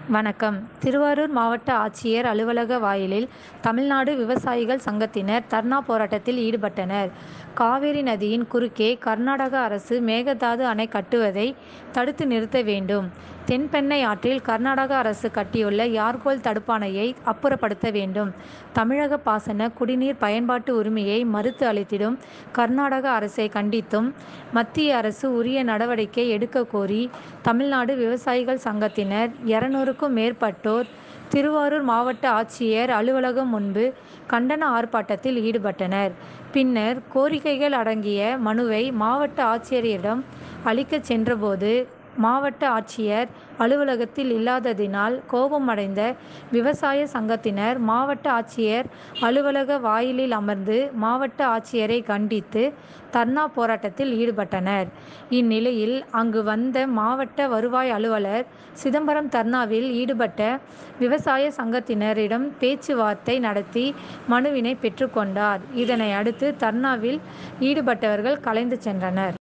வணக்கம் திருவாரூர் மாவட்ட ஆட்சியர் அலுவலக வாயிலில் தமிழ்நாடு விவசாயிகள் சங்கத்தினர் தர்ணா போராட்டத்தில் ஈடுபட்டனர். காவிரி நதியின் குறுக்கே கர்நாடக அரசு மேகதாது அணை கட்டுவதை தடுத்து நிறுத்த வேண்டும். தென்பெண்ணை ஆற்றில் கர்நாடக அரசு கட்டியுள்ள யார்கோல் தடுப்பணையை அப்புறப்படுத்த வேண்டும். தமிழக பாசன குடிநீர் பயன்பாட்டு உரிமையை மறுத்து அளித்திடும் கர்நாடக அரசை கண்டித்தும் மத்திய அரசு உரிய நடவடிக்கை எடுக்க கோரி தமிழ்நாடு விவசாயிகள் சங்கத்தினர் இருநூறுக்கும் மேற்பட்டோர் திருவாரூர் மாவட்ட ஆட்சியர் அலுவலகம் முன்பு கண்டன ஆர்ப்பாட்டத்தில் ஈடுபட்டனர். பின்னர் கோரிக்கைகள் அடங்கிய மனுவை மாவட்ட ஆட்சியரிடம் அளிக்கச் சென்றபோது மாவட்ட ஆட்சியர் அலுவலகத்தில் இல்லாததினால் கோபமடைந்த விவசாய சங்கத்தினர் மாவட்ட ஆட்சியர் அலுவலக வாயிலில் அமர்ந்து மாவட்ட ஆட்சியரை கண்டித்து தர்ணா போராட்டத்தில் ஈடுபட்டனர். இந்நிலையில் அங்கு வந்த மாவட்ட வருவாய் அலுவலர் சிதம்பரம் தர்ணாவில் ஈடுபட்ட விவசாய சங்கத்தினரிடம் பேச்சுவார்த்தை நடத்தி மனுவினை பெற்றுக் கொண்டார். இதனை அடுத்து தர்ணாவில் ஈடுபட்டவர்கள் கலைந்து சென்றனர்.